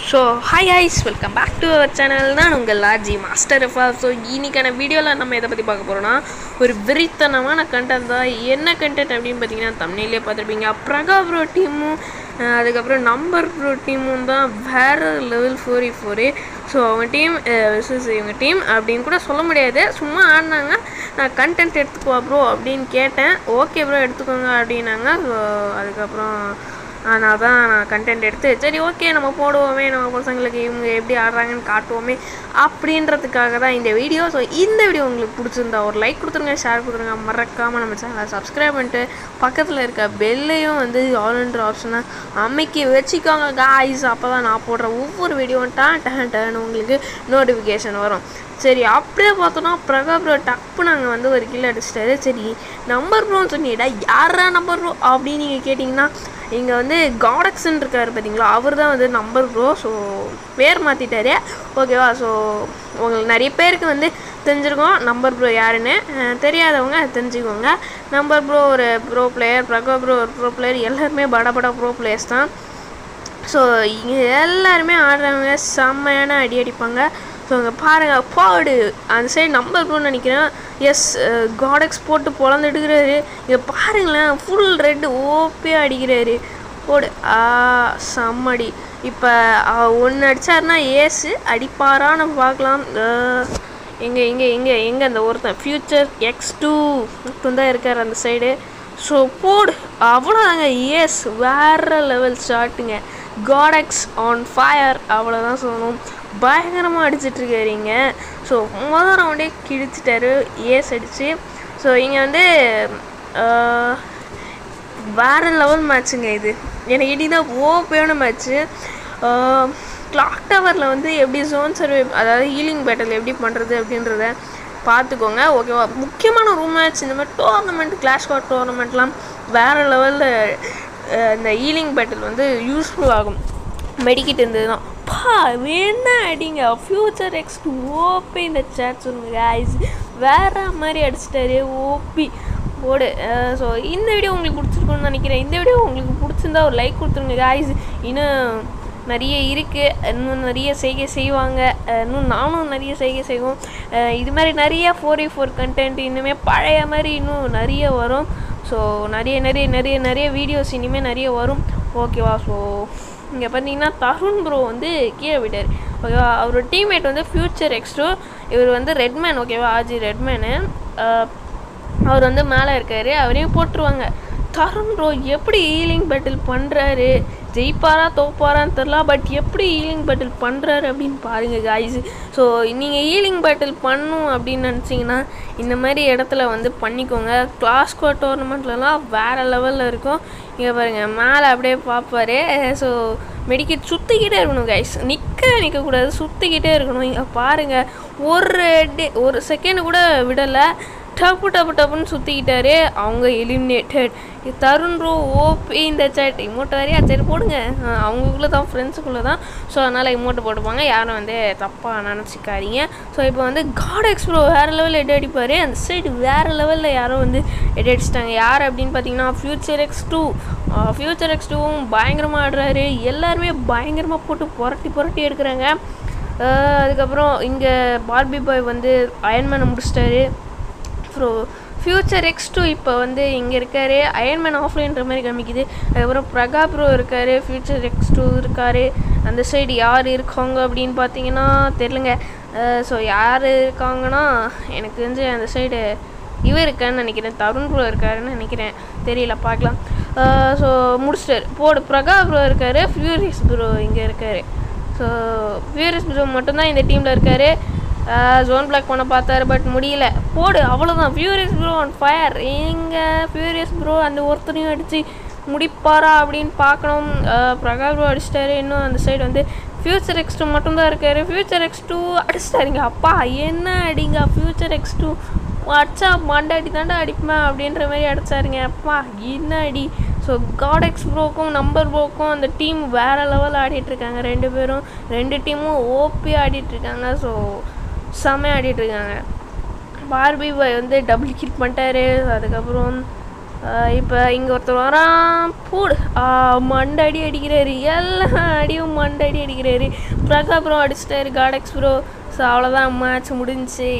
so hi guys welcome back to our channel தான் உங்கள் லாஜி master எஃபா so இன்னைக்கான வீடியோவில் நம்ம எதை பற்றி பார்க்க போகிறோம்னா ஒரு வெறித்தனமான கண்டென்ட் தான் என்ன கண்டென்ட் அப்படின்னு பார்த்தீங்கன்னா தமிழ்லேயே பார்த்துருப்பீங்க பிரகா ப்ரோ டீமும் அதுக்கப்புறம் நம்பர் ப்ரோ டீமும் தான் வேறு லெவல் ஃபோரி ஃபோரு ஸோ அவங்க டீம் விசஸ் இவங்க டீம் அப்படின்னு கூட சொல்ல முடியாது சும்மா ஆடினாங்க நான் கண்டென்ட் எடுத்துக்குவா ப்ரோ அப்படின்னு கேட்டேன் ஓகே ப்ரோ எடுத்துக்கோங்க அப்படின்னாங்க ஸோ அதுக்கப்புறம் அதனால தான் நான் கண்டென்ட் எடுத்து சரி ஓகே நம்ம போடுவோமே நம்ம பசங்களுக்கு இவங்க எப்படி ஆடுறாங்கன்னு காட்டுவோமே அப்படின்றதுக்காக தான் இந்த வீடியோ ஸோ இந்த வீடியோ உங்களுக்கு பிடிச்சிருந்தா ஒரு லைக் கொடுத்துருங்க ஷேர் கொடுத்துருங்க மறக்காமல் நம்ம சேனலை சப்ஸ்கிரைப் பண்ணிட்டு பக்கத்தில் இருக்க பெல்லையும் வந்து ஆல்ன்ற ஆப்ஷனை அமைக்கி வச்சுக்கோங்க காய்ஸ் அப்போ தான் நான் போடுற ஒவ்வொரு வீடியோவும் டான் டான் டான் உங்களுக்கு நோட்டிஃபிகேஷன் வரும் சரி அப்படியே பார்த்தோன்னா பிரகா ப்ரோ டப்பு நாங்கள் வந்து ஒரு கில் அடிச்சிட்டாரு சரி நம்பர் ப்ரோன்னு சொன்னீடா யாரா நம்பர் ப்ரோ அப்படின்னு நீங்கள் கேட்டிங்கன்னா இங்கே வந்து காடக்ஸன் இருக்கார் பார்த்தீங்களா அவர் தான் வந்து நம்பர் ப்ரோ ஸோ பேர் மாற்றிட்டாரு ஓகேவா ஸோ உங்களுக்கு நிறைய பேருக்கு வந்து தெரிஞ்சிருக்கோம் நம்பர் ப்ரோ யாருன்னு அஹ் தெரியாதவங்க தெரிஞ்சுக்கோங்க நம்பர் ப்ரோ ஒரு ப்ரோ பிளேயர் பிரகா ப்ரோ ஒரு ப்ரோ பிளேயர் எல்லாருமே பட பட ப்ரோ பிளேயர்ஸ் தான் ஸோ இங்கே எல்லாருமே ஆடுறவங்க செம்மையான அடி அடிப்பாங்க ஸோ அங்கே பாருங்கள் பாடு அந்த சைடு நம்பர் ப்ரோன்னு நினைக்கிறேன் எஸ் காடெக்ஸ் போட்டு பொழந்துடுக்கிறாரு இங்கே பாருங்களேன் ஃபுல் ரெட்டு ஓப்பியாக அடிக்கிறாரு போடு ஆ செம்மடி இப்போ ஒன்று அடித்தாருன்னா ஏசு அடிப்பாரான்னு பார்க்கலாம் எங்கே எங்கே எங்கே எங்கே அந்த ஒருத்தன் ஃப்யூச்சர் எக்ஸ் டூ மட்டும் தான் இருக்கார் அந்த சைடு ஸோ போடு அவ்வளோதாங்க எஸ் வேறு லெவல் ஷாட்டுங்க காடெக்ஸ் ஆன் ஃபயர் அவ்வளோதான் சொல்லணும் பயங்கரமாக அடிச்சிட்ருக்காருங்க ஸோ மொதல் ரவுண்டே கிழிச்சிட்டாரு ஏஸ் அடிச்சு ஸோ இங்கே வந்து ஆஹ், வேற லெவல் மேட்ச்சுங்க இது எனக்கு இடி தான் ஓப்பையான மேட்ச்சு கிளாக் டவரில் வந்து எப்படி ஜோன் சர்வே அதாவது ஹீலிங் பேட்டல் எப்படி பண்ணுறது அப்படின்றத பார்த்துக்கோங்க ஓகேவா முக்கியமான ரூம் மேட்ச் இந்த மாதிரி டோர்னமெண்ட் கிளாஷ் கார்ட் டோர்னமெண்ட்லாம் வேறு லெவலில் இந்த ஹீலிங் பேட்டல் வந்து யூஸ்ஃபுல் ஆகும் மெடிக்கிட்டு இருந்ததுன்னா பா வேணா அடிங்க ஃப்யூச்சர் எக்ஸ் ஓபி இந்த சேட் சொல்லுங்க guys வேற மாதிரி அடிச்சிட்டாரு ஓபி போடு ஸோ இந்த வீடியோ உங்களுக்கு பிடிச்சிருக்குன்னு நினைக்கிறேன் இந்த வீடியோ உங்களுக்கு பிடிச்சிருந்தா ஒரு லைக் கொடுத்துருங்க guys இன்னும் நிறைய இருக்குது இன்னும் நிறைய செய்கை செய்வாங்க அஹ் இன்னும் நானும் நிறைய செய்கை செய்வோம் அஹ் இது மாதிரி நிறைய ஃபோர் ஃபோர் கண்டென்ட் இன்னுமே பழைய மாதிரி இன்னும் நிறைய வரும் ஸோ நிறைய நிறைய நிறைய நிறைய வீடியோஸ் இனிமேல் நிறைய வரும் ஓகேவா ஸோ இங்கே பார்த்தீங்கன்னா தருண் ப்ரோ வந்து கீழே விட்டார் ஓகேவா அவரோட டீம்மேட் வந்து ஃப்யூச்சர் எக்ஸ்ட்ரோ இவர் வந்து ரெட்மேன் ஓகேவா ஆஜி ரெட்மேனு அவர் வந்து மேலே இருக்கார் அவரையும் போட்டுருவாங்க தருண் ப்ரோ எப்படி ஹீலிங் பேட்டில் பண்ணுறாரு ஜெயிப்பாரா தோப்பாரான்னு தெரில பட் எப்படி ஹீலிங் பேட்டில் பண்ணுறாரு அப்படின்னு பாருங்கள் காய்ஸ் ஸோ நீங்கள் ஹீலிங் பேட்டில் பண்ணும் அப்படின்னு நினச்சிங்கன்னா இந்த மாதிரி இடத்துல வந்து பண்ணிக்கோங்க கிளாஸ்கோ டோர்னமெண்ட்லலாம் வேறு லெவலில் இருக்கும் இங்கே பாருங்கள் மேலே அப்படியே பார்ப்பாரு ஸோ மெடிக்கெட் சுற்றிக்கிட்டே இருக்கணும் கைஸ் நிற்க நிற்கக்கூடாது சுற்றிக்கிட்டே இருக்கணும் இங்கே பாருங்கள் ஒரு டே ஒரு செகண்ட் கூட விடலை டப்பு டப்பு டப்புன்னு சுற்றிக்கிட்டாரு அவங்க எலிமினேட்டட் தருண் ப்ரோ ஓபி இந்த சேட் இமோட்டை வரையா சரி போடுங்க அஹ் அவங்களுக்குள்ள தான் ஃப்ரெண்ட்ஸுக்குள்ளே தான் ஸோ அதனால் இமோட்டை போட்டுப்பாங்க யாரும் வந்து தப்பாக நினச்சிக்காதீங்க ஸோ இப்போ வந்து காட் எக்ஸ்ப்ரோ வேறு லெவலில் எட் அடிப்பார் அந்த சைடு வேறு லெவலில் யாரோ வந்து எட் அடிச்சிட்டாங்க யார் அப்படின்னு பார்த்தீங்கன்னா future X two future X டூவும் பயங்கரமாக ஆடுறாரு எல்லாருமே பயங்கரமாக போட்டு புரட்டி புரட்டி எடுக்கிறாங்க அஹ் அதுக்கப்புறம் இங்கே பார்பி பாய் வந்து அயன்மேனை முடிச்சிட்டாரு அப்புறம் ஃப்யூச்சர் எக்ஸ் டூ இப்போ வந்து இங்கே இருக்காரு அயன்மேன் ஆஃப்லைன்ற மாதிரி காமிக்குது அதுக்கப்புறம் பிரகா ப்ரோ இருக்காரு ஃப்யூச்சர் எக்ஸ் டூ இருக்காரு அந்த சைடு யார் இருக்காங்க அப்படின்னு பார்த்தீங்கன்னா தெரிலங்க ஸோ யார் இருக்காங்கன்னா எனக்கு தெரிஞ்சு அந்த சைடு இவர் இருக்கான்னு நினைக்கிறேன் தருண் ப்ரோ இருக்காருன்னு நினைக்கிறேன் தெரியல பார்க்கலாம் ஸோ முடிச்சிட்டாரு போடு பிரகா ப்ரோ இருக்காரு ஃபியூரிஸ் ப்ரோ இங்கே இருக்காரு ஸோ ஃபியூரிஸ் ப்ரோ மட்டும்தான் இந்த டீமில் இருக்காரு ஜோன் பிளாக் பண்ண பார்த்தாரு பட் முடியல போடு அவ்வளோதான் ஃபியூரியஸ் ப்ரோ ஆன் ஃபயர் எங்கே ஃபியூரியஸ் ப்ரோ அந்த ஒருத்தரையும் அடித்து முடிப்பாரா அப்படின்னு பார்க்கணும் பிரகா ப்ரோ அடிச்சிட்டாரு இன்னும் அந்த சைடு வந்து ஃபியூச்சர் எக்ஸ் டூ மட்டும்தான் இருக்காரு ஃபியூச்சர் எக்ஸ் டூ அடிச்சிட்டாருங்க அப்பா என்ன அடிங்க ஃபியூச்சர் எக்ஸ் டூ அடிச்சா மண்டாடி தாண்டா அடிப்பேன் அப்படின்ற மாதிரி அடிச்சாருங்க அப்பா என்ன அடி ஸோ காடெக்ஸ் ப்ரோக்கும் நம்பர் ப்ரோக்கும் அந்த டீம் வேறு லெவலில் ஆடிட்டுருக்காங்க ரெண்டு பேரும் ரெண்டு டீமும் ஓப்பி ஆடிட்டுருக்காங்க ஸோ செம்மையாக ஆடிட்டுருக்காங்க பார்பி பாய் வந்து டபுள் கில் பண்ணிட்டாரு அதுக்கப்புறம் இப்போ இங்கே ஒருத்தர் வரான் போடு ஆ, மண்டை அடி அடிக்கிறாரு எல்லா அடியும் மண்டை அடி அடிக்கிறாரு பிரகா ப்ரோ அடிச்சிட்டாரு காடெக்ஸ் ப்ரோ ஸோ அவ்வளோதான் மேட்ச் முடிஞ்சுச்சு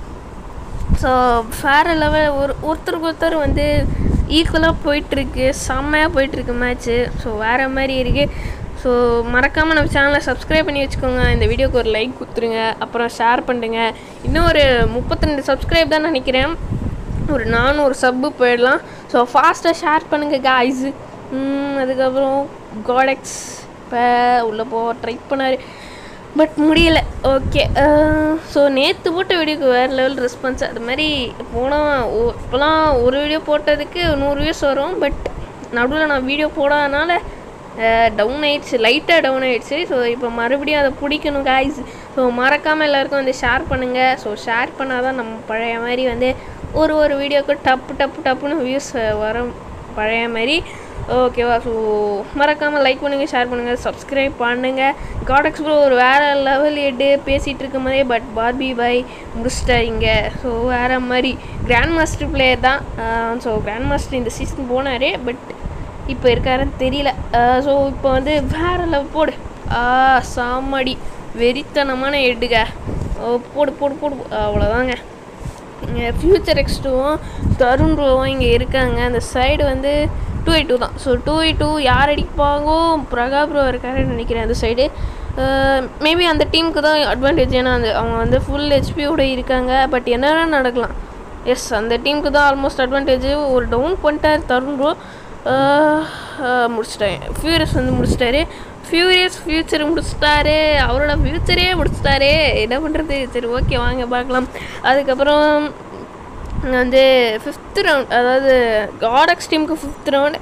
ஸோ வேறு லெவல் ஒரு ஒருத்தருக்கு ஒருத்தர் வந்து ஈக்குவலாக போயிட்டுருக்கு செம்மையாக போயிட்டுருக்கு மேட்ச்சு ஸோ வேறு மாதிரி இருக்குது ஸோ மறக்காமல் நம்ம சேனலை சப்ஸ்கிரைப் பண்ணி வச்சுக்கோங்க இந்த வீடியோக்கு ஒரு லைக் கொடுத்துருங்க அப்புறம் ஷேர் பண்ணுங்க இன்னும் ஒரு முப்பத்திரெண்டு சப்ஸ்கிரைப் தான் நினைக்கிறேன் ஒரு நானூறு சப்பு போயிடலாம் ஸோ ஃபாஸ்ட்டாக ஷேர் பண்ணுங்கள் காய்ஸு அதுக்கப்புறம் காடெக்ஸ் இப்போ உள்ளே போக ட்ரை பண்ணார் பட் முடியல ஓகே ஸோ நேற்று போட்ட வீடியோக்கு வேறு லெவல் ரெஸ்பான்ஸ் அது மாதிரி போனால் இப்போலாம் ஒரு வீடியோ போட்டதுக்கு நூறு வியூஸ் வரும் பட் நடுவில் நான் வீடியோ போடாதனால டவுன் ஆயிடுச்சு லைட்டாக டவுன் ஆயிடுச்சு ஸோ இப்போ மறுபடியும் அதை பிடிக்கணும் காய்ஸ் ஸோ மறக்காமல் எல்லாருக்கும் வந்து ஷேர் பண்ணுங்கள் ஸோ ஷேர் பண்ணால் தான் நம்ம பழைய மாதிரி வந்து ஒரு ஒரு வீடியோக்கு டப்பு டப்பு டப்புன்னு வியூஸ் வரும் பழைய மாதிரி ஓகேவா ஸோ மறக்காமல் லைக் பண்ணுங்கள் ஷேர் பண்ணுங்கள் சப்ஸ்கிரைப் பண்ணுங்கள் காடக்ஸ் ப்ரோ ஒரு வேறு லெவல் எட்டு பேசிகிட்டு இருக்கும் போதே பட் பார்பி பாய் முடிச்சிட்டாருங்க ஸோ வேறு மாதிரி கிராண்ட் மாஸ்டர் பிளேயர் தான் ஸோ கிராண்ட் மாஸ்டர் இந்த சீசன் போனார் பட் இப்போ இருக்காருன்னு தெரியல ஸோ இப்போ வந்து வேறு லெவல் போடு ஆ சாமடி வெறித்தனமான எட்டுங்க ஓ, போடு போடு போடு அவ்வளோதாங்க ஃப்யூச்சர் எக்ஸ்டுவும் தருண் ரோவும் இங்கே இருக்காங்க அந்த சைடு வந்து டூ ஐ டூ தான் ஸோ டூ ஐ டூ யார் அடிப்பாங்கோ பிரகா ப்ரோ இருக்காருன்னு நினைக்கிறேன் அந்த சைடு மேபி அந்த டீமுக்கு தான் அட்வான்டேஜ் ஏன்னா அந்த அவங்க வந்து ஃபுல் ஹெச்பியோட இருக்காங்க பட் என்னென்ன நடக்கலாம் எஸ் அந்த டீமுக்கு தான் ஆல்மோஸ்ட் அட்வான்டேஜ் ஒரு டவுன் பண்ணிட்டார் தருண் ப்ரோ முடிச்சிட்டாங்க ஃபியூரியஸ் வந்து முடிச்சிட்டாரு ஃபியூரியஸ் ஃபியூச்சர் முடிச்சிட்டாரு அவரோட ஃபியூச்சரே முடிச்சிட்டாரு என்ன பண்ணுறது சரி ஓகே வாங்க பார்க்கலாம் அதுக்கப்புறம் இங்க வந்து ஃபிஃப்த் ரவுண்ட் அதாவது காடக்ஸ் டீமுக்கு ஃபிஃப்த் ரவுண்ட்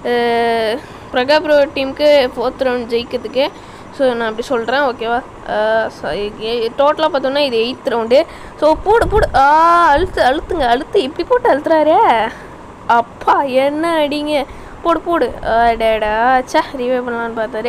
பிரகா ப்ரோ டீமுக்கு ஃபோர்த் ரவுண்ட் ஜெயிக்கிறதுக்கு ஸோ நான் அப்படி சொல்கிறேன் ஓகேவா டோட்டலாக பார்த்தோன்னா இது எயித் ரவுண்டு ஸோ போடு போடு ஆ அழுத்து அழுத்துங்க அழுத்து இப்படி போட்டு அழுத்துறாரே அப்பா என்ன அடிங்க போடு போடு டேடா சே ரிவே பண்ணலான்னு பார்த்தாரு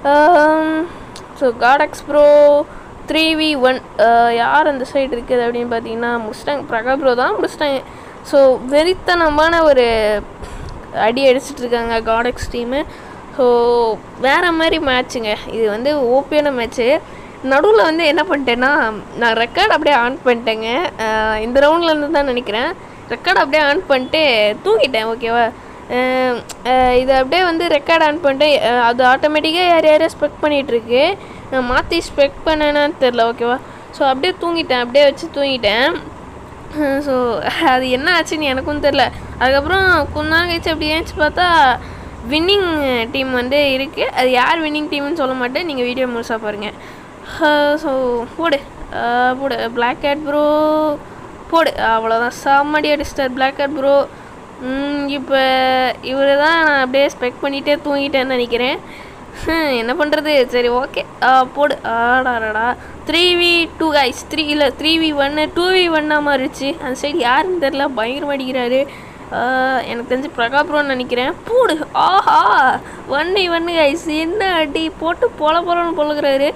ஸோ காடக்ஸ் ப்ரோ த்ரீ வி ஒன் யார் அந்த சைடு இருக்குது அப்படின்னு பார்த்தீங்கன்னா முடிச்சிட்டாங்க பிரகா ப்ரோ தான் முடிச்சிட்டாங்க ஸோ வெறித்தனமான ஒரு அடி அடிச்சிட்டு இருக்காங்க காடக்ஸ் டீமு ஸோ வேறு மாதிரி மேட்ச்சுங்க இது வந்து ஓபியான மேட்ச்சு நடுவில் வந்து என்ன பண்ணிட்டேன்னா நான் ரெக்கார்ட் அப்படியே ஆன் பண்ணிட்டேங்க அஹ் இந்த ரவுண்டில் இருந்து தான் நினைக்கிறேன் ரெக்கார்ட் அப்படியே ஆன் பண்ணிட்டு தூங்கிட்டேன் ஓகேவா அஹ் அஹ் இது அப்படியே வந்து ரெக்கார்ட் ஆன் பண்ணிட்டு அஹ் அது ஆட்டோமேட்டிக்காக யார் யாரையும் ஸ்பெக் பண்ணிகிட்ருக்கு நான் மாற்றி ஸ்பெக் பண்ணேன்னு தெரில ஓகேவா ஸோ அப்படியே தூங்கிட்டேன் அப்படியே வச்சு தூங்கிட்டேன் ஸோ அது என்ன ஆச்சுன்னு எனக்கும் தெரில அதுக்கப்புறம் கொஞ்ச நாள் கழிச்சு அப்படி ஏன்ச்சு பார்த்தா வின்னிங் டீம் வந்து இருக்குது அது யார் வின்னிங் டீம்னு சொல்ல மாட்டேன் நீங்கள் வீடியோ முழுசாக பாருங்கள் ஸோ போடு அஹ் போடு பிளாக் கேட் ப்ரோ போடு அவ்வளோதான் செம்மடி அடிச்சிட்டார் பிளாக் கேட் ப்ரோ இப்போ இவரை தான் நான் அப்படியே ஸ்பெக்ட் பண்ணிகிட்டே தூங்கிட்டேன்னு நினைக்கிறேன் ஹம், என்ன பண்ணுறது சரி ஓகே போடு ஆடாடா three v two guys three இல்லை த்ரீ வி ஒன்று டூ வி ஒன்னாக மாறிடுச்சு அந்த சைடு யாருன்னு தெரில பயங்கரமாக அடிக்கிறாரு ஆஹ், எனக்கு தெரிஞ்சு பிரகா ப்ரோன்னு நினைக்கிறேன் போடு ஆஹா ஒன்று ஒன்று கைஸ் என்ன அடி போட்டு பொல பொலன்னு பொழுகிறாரு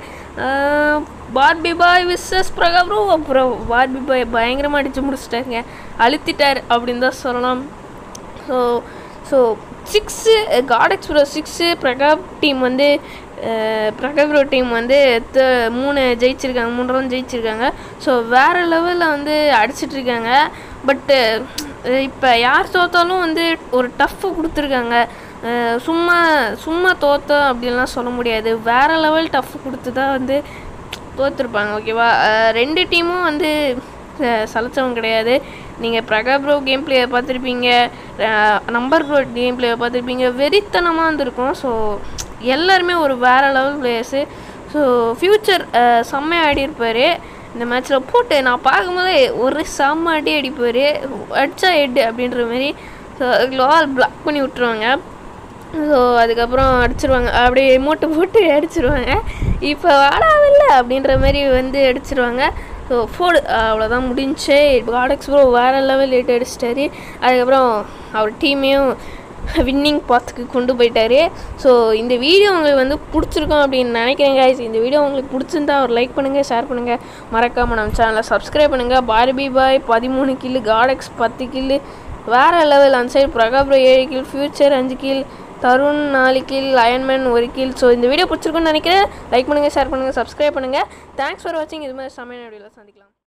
பார்பி பாய் விஸ்ஸஸ் பிரகா ப்ரோ அப்புறம் பார்பி பாய் பயங்கரமாக அடித்து முடிச்சிட்டாருங்க அழுத்திட்டார் அப்படின்னு தான் சொல்லலாம் ஸோ ஸோ சிக்ஸு காட் எக்ஸ்ப்ரோ சிக்ஸு பிரகாப் டீம் வந்து பிரகாப் டீம் வந்து த- மூணு ஜெயிச்சிருக்காங்க மூணு ரவுண்ட் ஜெயிச்சிருக்காங்க ஸோ வேறு லெவலில் வந்து அடிச்சிட்டு இருக்காங்க பட்டு இப்போ யார் தோத்தாலும் வந்து ஒரு டஃப்பு கொடுத்துருக்காங்க அஹ் சும்மா சும்மா தோத்தோம் அப்படின்லாம் சொல்ல முடியாது வேறு லெவல் டஃப் கொடுத்து தான் வந்து தோற்றுருப்பாங்க ஓகேவா அஹ் ரெண்டு டீமும் வந்து அஹ் சலைச்சவங்க கிடையாது நீங்கள் பிரகா ப்ரோ கேம் பிளேயை பார்த்துருப்பீங்க நம்பர் ப்ரோ கேம் பிளேயை பார்த்துருப்பீங்க வெறித்தனமாக இருந்திருக்கும் ஸோ எல்லாருமே ஒரு வேறு லெவல் பிளேயர்ஸு ஸோ ஃப்யூச்சர் செம்மையாக ஆடி இருப்பார் இந்த மேட்ச்சில் போட்டு நான் பார்க்கும்போதே ஒரு செம்ம அடி அடிப்பார் அடிச்சா ஹெட் அப்படின்ற மாதிரி ஸோ ஆல் பிளாக் பண்ணி விட்ருவாங்க ஸோ அதுக்கப்புறம் அடிச்சிருவாங்க அப்படியே மூட்டை போட்டு அடிச்சிருவாங்க இப்போ வாடாவில்ல அப்படின்ற மாதிரி வந்து அடிச்சிருவாங்க ஸோ ஃபோர்டு அவ்வளோதான் முடிஞ்சு காடக்ஸ் ப்ரோ வேறு லெவல் எட்டு அடிச்சிட்டாரு அதுக்கப்புறம் அவர் டீமையும் வின்னிங் பாத்துக்கு கொண்டு போயிட்டாரு ஸோ இந்த வீடியோ உங்களுக்கு வந்து பிடிச்சிருக்கும் அப்படின்னு நினைக்கிறேன் guys இந்த வீடியோ உங்களுக்கு பிடிச்சிருந்தா ஒரு லைக் பண்ணுங்கள் ஷேர் பண்ணுங்கள் மறக்காமல் நம்ம சேனலை சப்ஸ்கிரைப் பண்ணுங்கள் பார்பி பாய் பதிமூணு கில்லு காடெக்ஸ் பத்து கில்லு வேறு லெவல் அந்த சைடு பிரகாப்ரோ ஏழு கீழ் ஃபியூச்சர் அஞ்சு கீழ் தருண் நாலு கீழ் அயன்மேன் ஒரு கீழ் ஸோ இந்த வீடியோ பிடிச்சிருக்குன்னு நினைக்கிறேன் லைக் பண்ணுங்கள் ஷேர் பண்ணுங்கள் சப்ஸ்கிரைப் பண்ணுங்கள் தேங்க்ஸ் ஃபார் வாட்சிங் இது மாதிரி சமையல் வீடியோவில் சந்திக்கலாம்